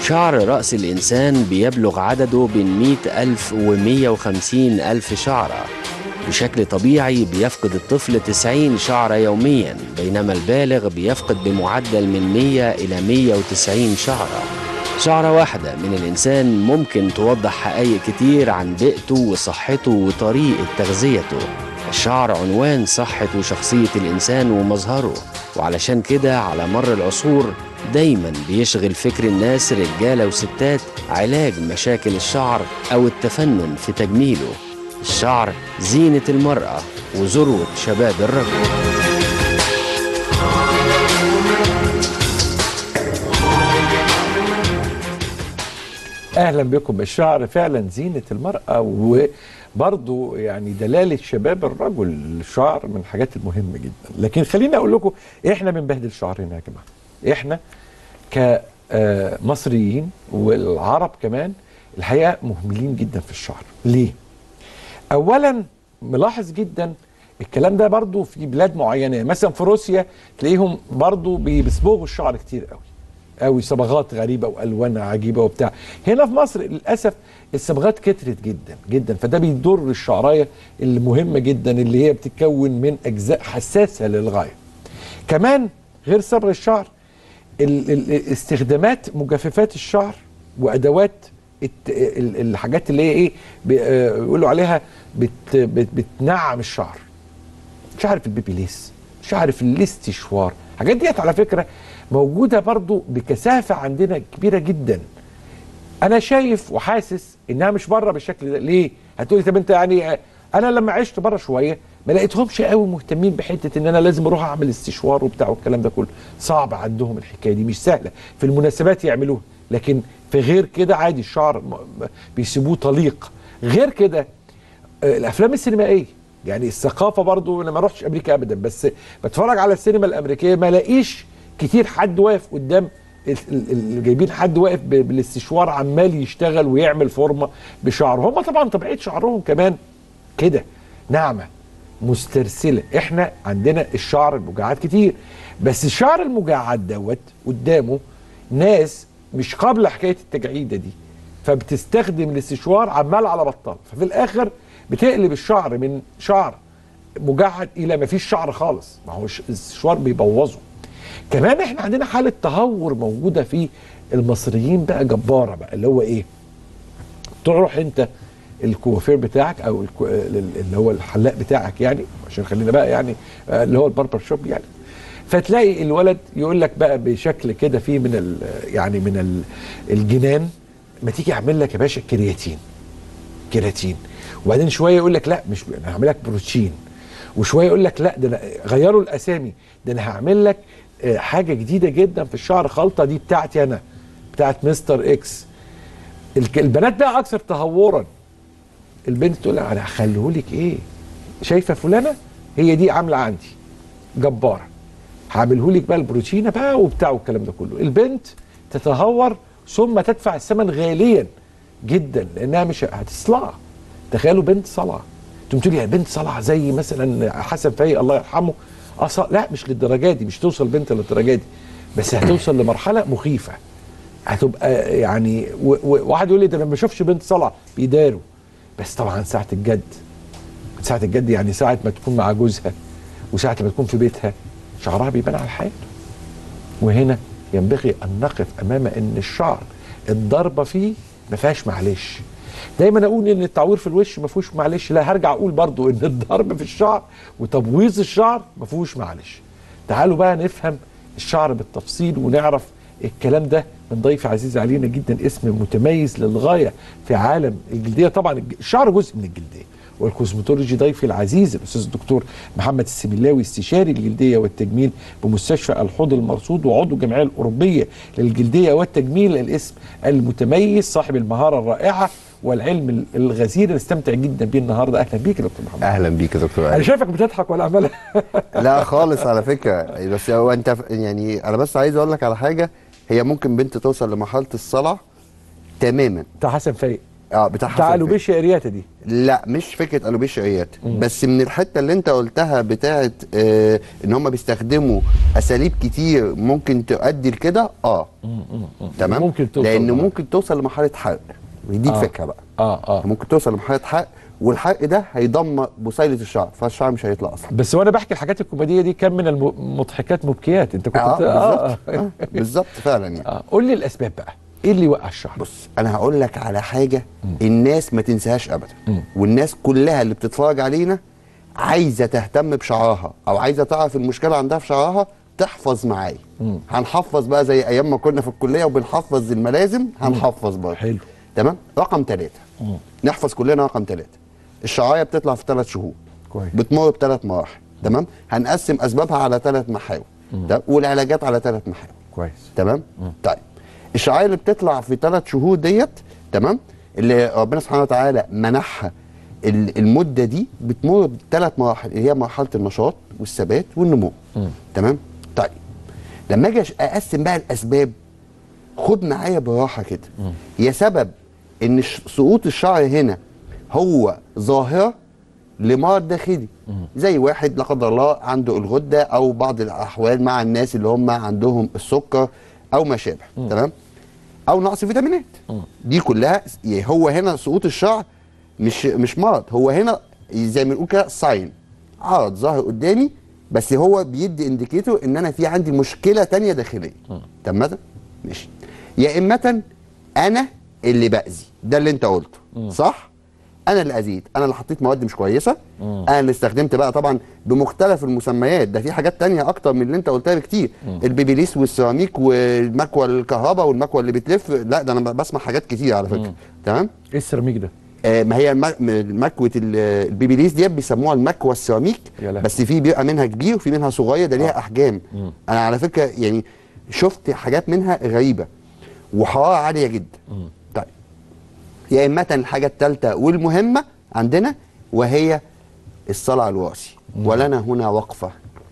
شعر رأس الإنسان بيبلغ عدده بين 100 ألف و 150 ألف شعرة بشكل طبيعي بيفقد الطفل 90 شعرة يوميا بينما البالغ بيفقد بمعدل من 100 إلى 190 شعرة شعرة واحدة من الإنسان ممكن توضح حقائق كتير عن بيئته وصحته وطريقة تغذيته الشعر عنوان صحة وشخصية الإنسان ومظهره وعلشان كده على مر العصور دايما بيشغل فكر الناس رجالة وستات علاج مشاكل الشعر أو التفنن في تجميله الشعر زينة المرأة وذروة شباب الرجل اهلا بكم الشعر فعلا زينه المراه وبرضه يعني دلاله شباب الرجل الشعر من الحاجات المهمه جدا لكن خليني اقول لكم احنا بنبهدل شعرنا يا جماعه احنا كمصريين والعرب كمان الحقيقه مهملين جدا في الشعر ليه اولا ملاحظ جدا الكلام ده برضو في بلاد معينه مثلا في روسيا تلاقيهم برضو بيصبغوا الشعر كتير قوي قوي صبغات غريبه والوان عجيبه وبتاع هنا في مصر للاسف الصبغات كترت جدا جدا فده بيضر الشعرايه المهمه جدا اللي هي بتتكون من اجزاء حساسه للغايه كمان غير صبغ الشعر ال- ال- استخدامات مجففات الشعر وادوات الت- ال- الحاجات اللي هي ايه بي- آه، بيقولوا عليها بت بت بتنعم الشعر مش عارف البيبي ليس مش عارف الاستشوار الحاجات ديت على فكره موجوده برضو بكثافه عندنا كبيره جدا انا شايف وحاسس انها مش بره بالشكل ده ليه هتقولي طب انت يعني انا لما عشت بره شويه ما لقيتهمش قوي مهتمين بحته ان انا لازم اروح اعمل استشوار وبتاع والكلام ده كله صعب عندهم الحكايه دي مش سهله في المناسبات يعملوها لكن في غير كده عادي الشعر م- م- بيسيبوه طليق غير كده آه، الافلام السينمائيه يعني الثقافه برضو انا ما رحتش امريكا ابدا بس بتفرج على السينما الامريكيه ما لاقيش كتير حد واقف قدام ال- ال- اللي جايبين حد واقف ب- بالاستشوار عمال يشتغل ويعمل فورمه بشعره هم طبعا طبيعه شعرهم كمان كده ناعمه مسترسله احنا عندنا الشعر المجعد كتير بس الشعر المجعد دوت قدامه ناس مش قابله حكايه التجعيده دي فبتستخدم الاستشوار عمال على بطال ففي الاخر بتقلب الشعر من شعر مجعد الى ما فيش شعر خالص ما هو الاستشوار بيبوظه كمان احنا عندنا حاله تهور موجوده في المصريين بقى جباره بقى اللي هو ايه تروح انت الكوافير بتاعك او الكو... اللي هو الحلاق بتاعك يعني عشان خلينا بقى يعني آه، اللي هو الباربر شوب يعني فتلاقي الولد يقول لك بقى بشكل كده فيه من ال... يعني من ال... الجنان ما تيجي اعمل لك يا باشا كرياتين كيراتين وبعدين شويه يقول لك لا مش انا هعمل لك بروتين وشويه يقول لك لا ده انا غيروا الاسامي ده انا هعمل لك آه، حاجه جديده جدا في الشعر خلطه دي بتاعتي انا بتاعت مستر اكس الك- البنات بقى اكثر تهورا البنت تقول لك انا هخليهولك ايه شايفه فلانه هي دي عامله عندي جباره هعملهولك بقى البروتينه بقى وبتاع والكلام ده كله البنت تتهور ثم تدفع الثمن غاليا جدا لانها مش هتصلع تخيلوا بنت صلعه انتم تقولي يا بنت صلعه زي مثلا حسن فايق الله يرحمه أصلا لا مش للدرجه دي مش توصل بنت للدرجه دي بس هتوصل لمرحله مخيفه هتبقى يعني و- و- واحد يقول لي ده انا ما بشوفش بنت صلعه بيداروا بس طبعا ساعه الجد ساعه الجد يعني ساعه ما تكون مع جوزها وساعه ما تكون في بيتها شعرها بيبان على الحال وهنا ينبغي ان نقف امام ان الشعر الضربه فيه ما فيهاش معلش دايما اقول ان التعوير في الوش ما فيهوش معلش لا هرجع اقول برضو ان الضرب في الشعر وتبويظ الشعر ما فيهوش معلش تعالوا بقى نفهم الشعر بالتفصيل ونعرف الكلام ده من ضيف عزيز علينا جدا اسم متميز للغايه في عالم الجلديه طبعا الج- الشعر جزء من الجلديه والكوزمتولوجي ضيفي العزيز الاستاذ الدكتور محمد السملاوي استشاري الجلديه والتجميل بمستشفى الحوض المرصود وعضو الجمعيه الاوروبيه للجلديه والتجميل الاسم المتميز صاحب المهاره الرائعه والعلم الغزير اللي استمتع جدا بيه النهارده اهلا بيك يا دكتور محمد اهلا بيك يا دكتور انا علي شايفك بتضحك ولا عمال لا خالص على فكره بس هو انت ف- يعني انا بس عايز اقول لك على حاجه هي ممكن بنت توصل لمرحله الصلع تماما بتاع حسن فايق اه بتاع بتاع حسن الوبيشيا ارياتا دي لا مش فكره الوبيشيات بس من الحته اللي انت قلتها بتاعه آه ان هم بيستخدموا اساليب كتير ممكن تؤدي لكده اه تمام ممكن توصل لان لمرحلة. ممكن توصل لمرحله حرق ودي آه. الفكره بقى اه اه ممكن توصل لمرحله حرق والحرق ده هيدمر بصيله الشعر فالشعر مش هيطلع اصلا بس وانا بحكي الحاجات الكوميديه دي كان من المضحكات مبكيات انت كنت اه بت- آه بالظبط آه. بالظبط فعلا يعني آه. قول لي الاسباب بقى ايه اللي يوقع الشعر بص انا هقول لك على حاجه الناس ما تنساهاش ابدا والناس كلها اللي بتتفرج علينا عايزه تهتم بشعرها او عايزه تعرف المشكله عندها في شعرها تحفظ معايا هنحفظ بقى زي ايام ما كنا في الكليه وبنحفظ الملازم هنحفظ برضه حلو. تمام رقم ثلاثة نحفظ كلنا رقم ثلاثة الشعرايه بتطلع في ثلاث شهور كويس. بتمر بثلاث مراحل تمام هنقسم اسبابها على ثلاث محاور تمام؟ والعلاجات على ثلاث محاور كويس تمام طيب الشعايه اللي بتطلع في ثلاث شهور ديت تمام اللي ربنا سبحانه وتعالى منحها ال- المده دي بتمر بثلاث مراحل اللي هي مرحله النشاط والثبات والنمو تمام طيب لما اجي أش- اقسم بقى الاسباب خد معايا بالراحه كده هي سبب ان ش- سقوط الشعر هنا هو ظاهره لمرض داخلي زي واحد لا قدر الله عنده الغده او بعض الاحوال مع الناس اللي هم عندهم السكر او ما شابه تمام او نقص فيتامينات دي كلها يعني هو هنا سقوط الشعر مش مش مرض هو هنا زي ما بنقول كده ساين عرض ظاهر قدامي بس هو بيدي انديكيتور ان انا في عندي مشكله تانية داخليه تمام ماشي يا اما انا اللي باذي ده اللي انت قلته صح انا اللي اذيت انا اللي حطيت مواد مش كويسه انا اللي استخدمت بقى طبعا بمختلف المسميات ده في حاجات تانية اكتر من اللي انت قلتها بكتير البيبيليس والسيراميك والمكوى الكهرباء والمكوى اللي بتلف لا ده انا بسمع حاجات كتير على فكره تمام ايه السيراميك ده آه، ما هي الم- مكوه ال- البيبيليس ديت بيسموها المكوى السيراميك يا لهوي. بس في بيبقى منها كبير وفي منها صغير ده ليها احجام انا على فكره يعني شفت حاجات منها غريبه وحراره عاليه جدا طيب يا اما الحاجه الثالثه والمهمه عندنا وهي الصلع الوراثي ولنا هنا وقفه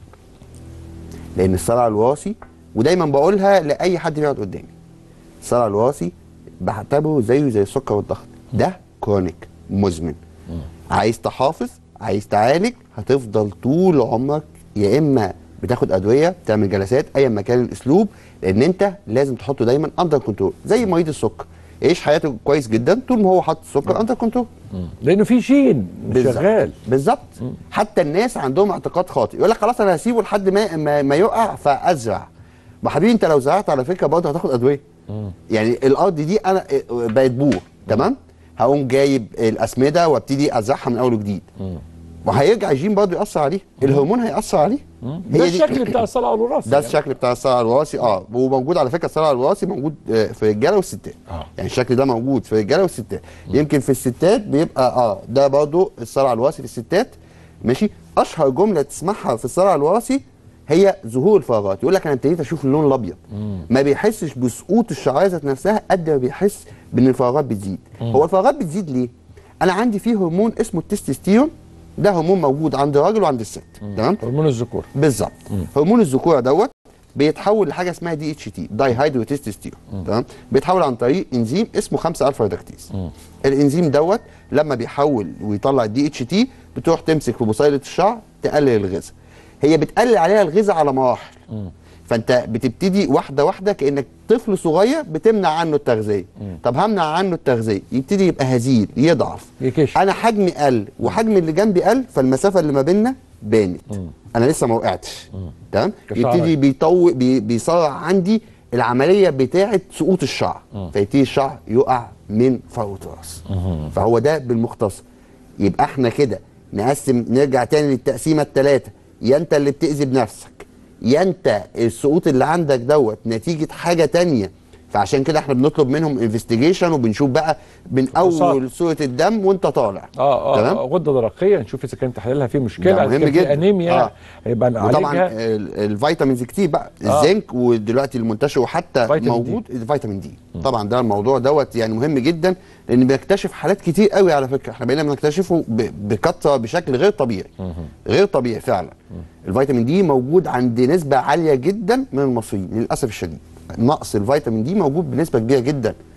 لان الصلع الوراثي ودايما بقولها لاي حد بيقعد قدامي الصلع الوراثي بعتبره زيه زي السكر والضغط ده كرونيك مزمن عايز تحافظ عايز تعالج هتفضل طول عمرك يا اما بتاخد ادويه بتعمل جلسات ايا ما كان الاسلوب لان انت لازم تحطه دايما اندر كنترول زي مريض السكر يعيش حياته كويس جدا طول ما هو حاطط السكر اندر كنترول لانه في جين بالظبط. شغال بالظبط حتى الناس عندهم اعتقاد خاطئ يقول لك خلاص انا هسيبه لحد ما ما, ما يقع فازرع ما حبيبي انت لو زرعت على فكره برضه هتاخد ادويه يعني الارض دي انا بقت بور تمام هقوم جايب الاسمده وابتدي ازرعها من اول وجديد وهيرجع الجين برضه ياثر عليه الهرمون هياثر عليه ده الشكل بتاع الصلع الوراثي ده يعني. الشكل بتاع الصلع الوراثي اه وموجود على فكره الصلع الوراثي موجود آه، في الرجاله والستات آه. يعني الشكل ده موجود في الرجاله والستات يمكن في الستات بيبقى اه ده برضه الصلع الوراثي في الستات ماشي اشهر جمله تسمعها في الصلع الوراثي هي ظهور الفراغات يقول لك انا ابتديت اشوف اللون الابيض ما بيحسش بسقوط الشعايه ذات نفسها قد ما بيحس بان الفراغات بتزيد هو الفراغات بتزيد ليه انا عندي فيه هرمون اسمه التستوستيرون ده هرمون موجود عند الراجل وعند الست تمام هرمون الذكور بالظبط هرمون الذكوره دوت بيتحول لحاجه اسمها دي اتش تي داي هيدروتستوستيرون تمام بيتحول عن طريق انزيم اسمه 5 الفا ريدكتيز الانزيم دوت لما بيحول ويطلع الدي اتش تي بتروح تمسك في بصيله الشعر تقلل الغذاء هي بتقلل عليها الغذاء على مراحل فانت بتبتدي واحده واحده كانك طفل صغير بتمنع عنه التغذيه طب همنع عنه التغذيه يبتدي يبقى هزيل يضعف يكش. انا حجمي قل وحجم اللي جنبي قل فالمسافه اللي ما بيننا بانت انا لسه ما وقعتش تمام كشعرك. يبتدي بيطوق بي بيسرع عندي العمليه بتاعه سقوط الشعر فيبتدي الشعر يقع من فروه الراس فهو ده بالمختصر يبقى احنا كده نقسم نرجع تاني للتقسيمه الثلاثه يا انت اللي بتاذي بنفسك يا انت السقوط اللي عندك دوت نتيجه حاجه تانية فعشان كده احنا بنطلب منهم انفستيجيشن وبنشوف بقى من اول صوره الدم وانت طالع اه اه تمام آه، غده درقيه نشوف اذا كان تحليلها فيه مشكله ده إذا مهم كان في جدا. انيميا آه. هيبقى وطبعا نعالجها ال- الفيتامينز كتير بقى آه. الزنك ودلوقتي المنتشر وحتى فيتامين موجود الفيتامين دي طبعا ده الموضوع دوت يعني مهم جدا لان بنكتشف حالات كتير قوي على فكره احنا بقينا بنكتشفه ب- بكثره بشكل غير طبيعي غير طبيعي فعلا الفيتامين دي موجود عند نسبه عاليه جدا من المصريين للاسف الشديد نقص الفيتامين دي موجود بنسبه كبيره جدا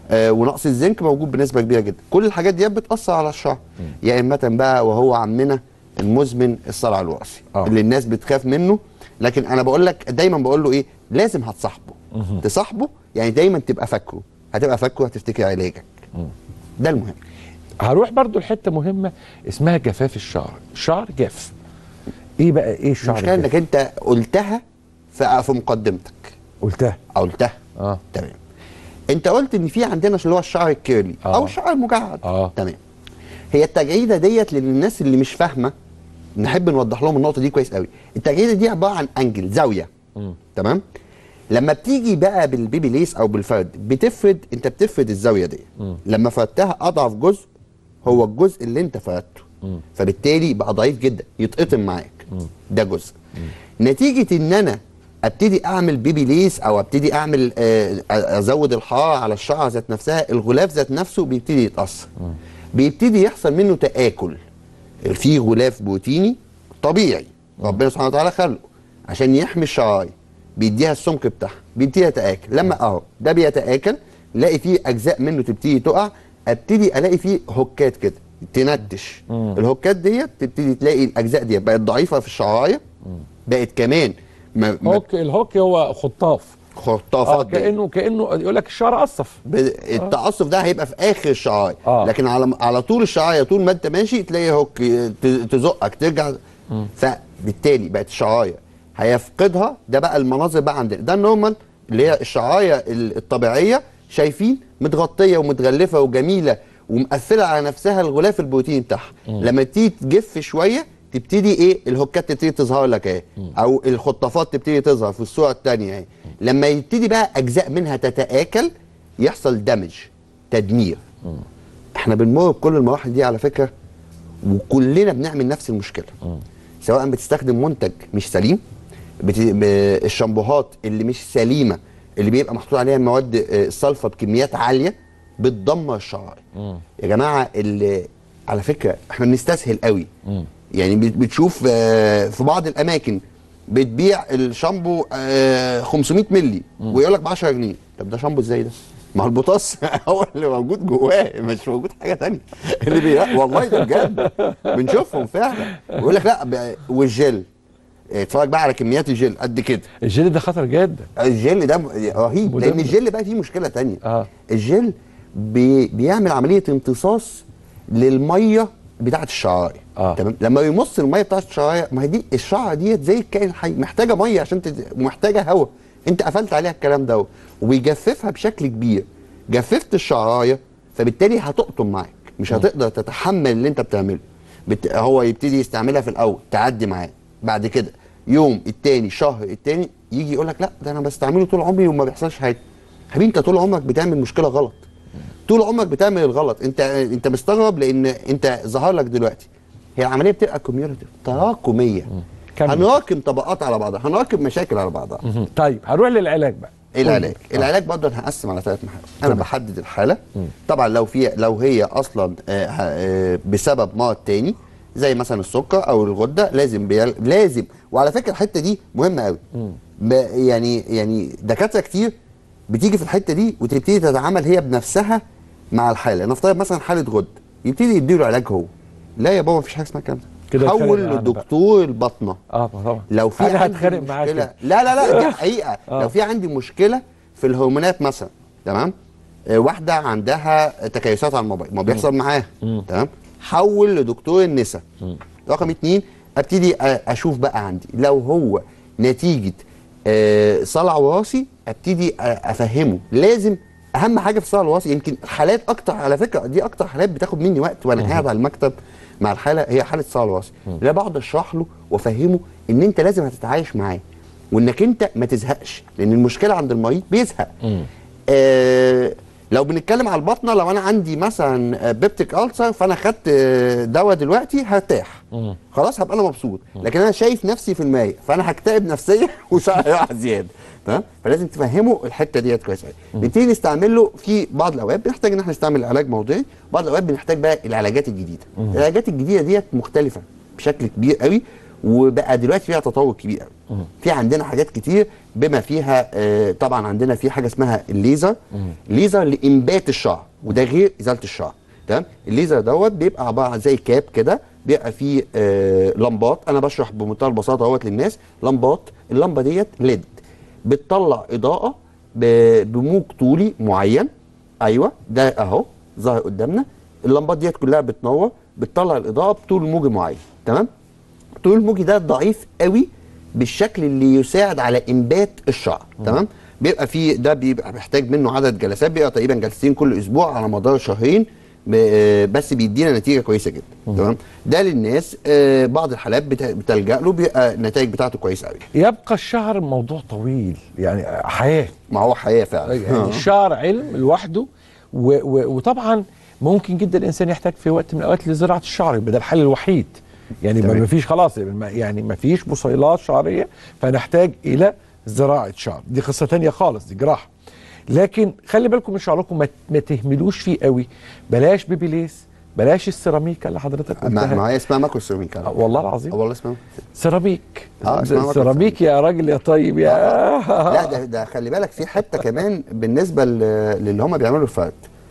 آه ونقص الزنك موجود بنسبه كبيره جدا كل الحاجات دي بتاثر على الشعر يا اما بقى وهو عمنا المزمن الصلع الوراثي آه. اللي الناس بتخاف منه لكن انا بقول لك دايما بقول له ايه لازم هتصاحبه تصاحبه يعني دايما تبقى فاكره هتبقى فاكره هتفتكر علاجك ده المهم هروح برضو لحته مهمه اسمها جفاف الشعر الشعر جاف ايه بقى ايه الشعر المشكله الجاف؟ انك انت قلتها في في مقدمتك قلتها قلتها اه تمام انت قلت ان في عندنا اللي هو الشعر الكيرلي آه. او الشعر المجعد آه. تمام هي التجعيده ديت للناس اللي مش فاهمه نحب نوضح لهم النقطه دي كويس قوي التجعيده دي عباره عن انجل زاويه تمام لما بتيجي بقى بالبيبي ليس او بالفرد بتفرد انت بتفرد الزاويه دي لما فردتها اضعف جزء هو الجزء اللي انت فردته فبالتالي بقى ضعيف جدا يتقطم معاك ده جزء نتيجه ان انا ابتدي اعمل بيبي ليس او ابتدي اعمل آه، ازود الحراره على الشعر ذات نفسها الغلاف ذات نفسه بيبتدي يتاثر بيبتدي يحصل منه تاكل في غلاف بروتيني طبيعي ربنا سبحانه وتعالى خلقه عشان يحمي الشعرايه بيديها السمك بتاعها بيبتدي يتاكل لما اهو ده بيتاكل نلاقي فيه اجزاء منه تبتدي تقع ابتدي الاقي فيه هوكات كده تنتش الهوكات ديت تبتدي تلاقي الاجزاء دي بقت ضعيفه في الشعرايه بقت كمان ما ما هوك الهوك هو خطاف اه خطافات ديت. كانه كانه يقول لك الشعر قصف ب- التعصف ده هيبقى في اخر الشعايه آه. لكن على على طول الشعايه طول ما انت ماشي تلاقي هوك ت- تزقك ترجع فبالتالي بقت الشعايه هيفقدها ده بقى المناظر بقى عندنا ده النورمال اللي هي الشعايه ال- الطبيعيه شايفين متغطيه ومتغلفه وجميله ومقفله على نفسها الغلاف البروتيني بتاعها لما تيجي تجف شويه تبتدي ايه الهوكات تبتدي تظهر لك اهي او الخطافات تبتدي تظهر في الصوره الثانيه اهي لما يبتدي بقى اجزاء منها تتاكل يحصل دمج تدمير احنا بنمر بكل المراحل دي على فكره وكلنا بنعمل نفس المشكله سواء بتستخدم منتج مش سليم بت... ب... الشامبوهات اللي مش سليمه اللي بيبقى محطوط عليها مواد آه، صلفه بكميات عاليه بتدمر الشعر يا جماعه اللي على فكره احنا بنستسهل قوي يعني بت- بتشوف آه، في بعض الاماكن بتبيع الشامبو آه، 500 مللي ويقول لك ب 10 جنيه طب ده شامبو ازاي ده؟ ما هو البوتاس هو اللي موجود جواه مش موجود حاجه تانية اللي بي... والله ده بجد بنشوفهم فعلا ويقول لك لا ب... والجل اتفرج بقى على كميات الجل قد كده الجلد ده خطر جدا الجل ده رهيب مدمر. لان الجل بقى فيه مشكله تانية اه الجل بي بيعمل عمليه امتصاص للميه بتاعه الشعرايه آه. تمام لما يمص الميه بتاعه الشعرايه ما هي دي الشعره ديت زي الكائن الحي محتاجه ميه عشان تت... محتاجه هواء انت قفلت عليها الكلام ده وبيجففها بشكل كبير جففت الشعرايه فبالتالي هتقطم معاك مش هتقدر تتحمل اللي انت بتعمله بت... هو يبتدي يستعملها في الاول تعدي معاه بعد كده يوم التاني شهر التاني يجي يقول لك لا ده انا بستعمله طول عمري وما بيحصلش حاجه حبيبي انت طول عمرك بتعمل مشكله غلط طول عمرك بتعمل الغلط انت انت مستغرب لان انت ظهر لك دلوقتي هي العمليه بتبقى كوميونيتيف تراكميه كمل. هنراكم طبقات على بعضها هنراكم مشاكل على بعضها مهم. طيب هنروح للعلاج بقى ايه العلاج؟ آه. العلاج برضه انا هقسم على ثلاث محاور انا بحدد الحاله طبعا لو في لو هي اصلا آه، ه- آه، بسبب مرض تاني زي مثلا السكر او الغده لازم بيل... لازم وعلى فكره الحته دي مهمه قوي ب... يعني يعني دكاتره كتير بتيجي في الحته دي وتبتدي تتعامل هي بنفسها مع الحاله نفترض مثلا حاله غده يبتدي يديله علاج هو لا يا بابا مفيش حاجه اسمها الكلام كده ده اتخانق حول معانا بقى. لدكتور البطنه اه طبعا لو في انا عندي هتخانق معاك مشكله كده. لا لا لا دي حقيقه آه. لو في عندي مشكله في الهرمونات مثلا تمام آه، واحده عندها تكيسات على الموبايل ما بيحصل معاها تمام حول لدكتور النساء رقم اتنين ابتدي أ- اشوف بقى عندي لو هو نتيجه آه، صلع وراثي ابتدي أ- افهمه لازم اهم حاجه في الصلع الوراثي يمكن الحالات اكتر على فكره دي اكتر حالات بتاخد مني وقت وانا قاعد على المكتب مع الحاله هي حاله صلع وراثي لا بقعد اشرح له وافهمه ان انت لازم هتتعايش معاه وانك انت ما تزهقش لان المشكله عند المريض بيزهق آه لو بنتكلم على البطنه لو انا عندي مثلا بيبتيك ألسر فانا خدت آه، دواء دلوقتي هرتاح خلاص هبقى انا مبسوط لكن انا شايف نفسي في المايه فانا هكتئب نفسيا وشعري هيقع زياده تمام فلازم تفهمه الحته ديت كويس قوي نبتدي نستعمل له في بعض الاوقات بنحتاج ان احنا نستعمل علاج موضعي بعض الاوقات بنحتاج بقى العلاجات الجديده العلاجات الجديده ديت مختلفه بشكل كبير قوي وبقى دلوقتي فيها تطور كبير قوي في عندنا حاجات كتير بما فيها آه طبعا عندنا في حاجه اسمها الليزر ليزر لانبات الشعر وده غير ازاله الشعر تمام الليزر دوت بيبقى عباره عن زي كاب كده بيبقى فيه آه لمبات انا بشرح بمنتهى البساطه اهوت للناس لمبات اللمبه ديت ليد بتطلع اضاءه ب- بموج طولي معين ايوه ده اهو ظاهر قدامنا اللمبات ديت كلها بتنور بتطلع الاضاءه بطول موجي معين تمام الطول الموجي ده ضعيف قوي بالشكل اللي يساعد على انبات الشعر تمام بيبقى فيه ده بيبقى محتاج منه عدد جلسات بيبقى تقريبا جلستين كل اسبوع على مدار شهرين ب- آه، بس بيدينا نتيجه كويسه جدا تمام ده للناس آه، بعض الحالات بت- بتلجا له بيبقى النتائج بتاعته كويسه قوي يبقى الشعر موضوع طويل يعني حياه ما هو حياه فعلا يعني الشعر علم لوحده و و وطبعا ممكن جدا الانسان يحتاج في وقت من الاوقات لزراعه الشعر يبقى ده الحل الوحيد يعني تمام. ما فيش خلاص ما- يعني ما فيش بصيلات شعريه فنحتاج الى زراعه شعر دي قصه تانية خالص دي جراحه لكن خلي بالكم من شعركم ما, ما تهملوش فيه قوي بلاش بيبيليس بلاش السيراميكا اللي حضرتك ما, قلتها ما هي اسمها ماكرو سيراميك آه، والله العظيم والله اسمها سيراميك آه، اسمها ماكرو سيراميك يا راجل يا طيب يا لا ده ده خلي بالك في حته كمان بالنسبه ل- للي هم بيعملوا الفرد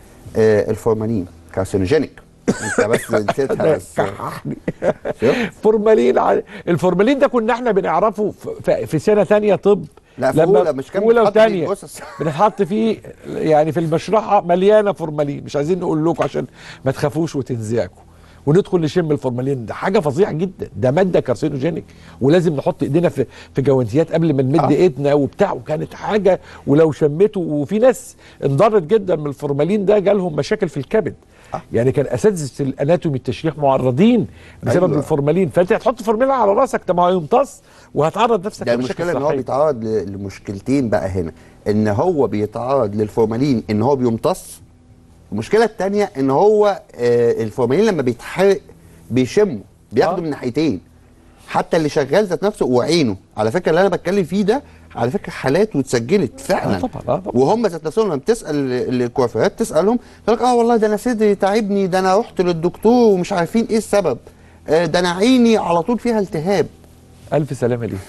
آه الفورمالين كارسينوجينيك انت بس نسيتها ده بس كححني شوف. فورمالين ع- الفورمالين ده كنا احنا بنعرفه في- في, في سنه ثانيه طب لا، في أولى مش كان اولى بيتحط فيه وثانيه الجثث. بنتحط فيه يعني في المشرحه مليانه فورمالين مش عايزين نقول لكم عشان ما تخافوش وتنزعجوا وندخل نشم الفورمالين ده حاجه فظيعه جدا ده ماده كارسينوجينيك ولازم نحط ايدينا في في جوانتيات قبل ما نمد آه. ايدنا وبتاع وكانت حاجه ولو شمته وفي ناس انضرت جدا من الفورمالين ده جالهم مشاكل في الكبد يعني كان اساتذه الاناتومي التشريح معرضين بسبب أيوة. الفورمالين فانت هتحط فورمالين على راسك طب ما هو يمتص وهتعرض نفسك ده لمشاكل المشكله ان هو صحية. بيتعرض ل- لمشكلتين بقى هنا ان هو بيتعرض للفورمالين ان هو بيمتص المشكله الثانيه ان هو آه الفورمالين لما بيتحرق بيشمه بياخده آه. من ناحيتين حتى اللي شغال ذات نفسه وعينه على فكره اللي انا بتكلم فيه ده على فكره حالات واتسجلت فعلا آه طبعا، آه طبعا. وهم ذات نفسهم لما بتسال الكوافيرات تسالهم يقول لك اه والله ده انا صدري تعبني ده انا رحت للدكتور ومش عارفين ايه السبب آه ده انا عيني على طول فيها التهاب الف سلامه ليك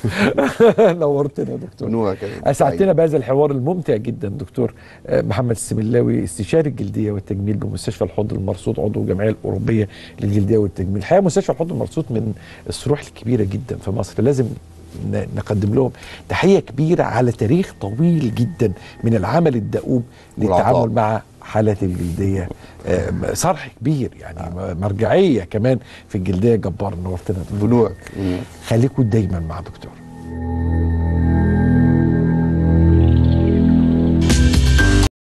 نورتنا يا دكتور نورك يا دكتور. اسعدتنا بهذا الحوار الممتع جدا دكتور آه، محمد السملاوي استشاري الجلديه والتجميل بمستشفى الحوض المرصود عضو الجمعيه الاوروبيه للجلديه والتجميل الحقيقه مستشفى الحوض المرصود من الصروح الكبيره جدا في مصر لازم ن- نقدم لهم تحيه كبيره على تاريخ طويل جدا من العمل الدؤوب والعطاء. للتعامل مع حالات الجلديه آه، صرح كبير يعني مرجعيه كمان في الجلديه جبار نورتنا يا دكتور. بنورك خليكم دايما مع دكتور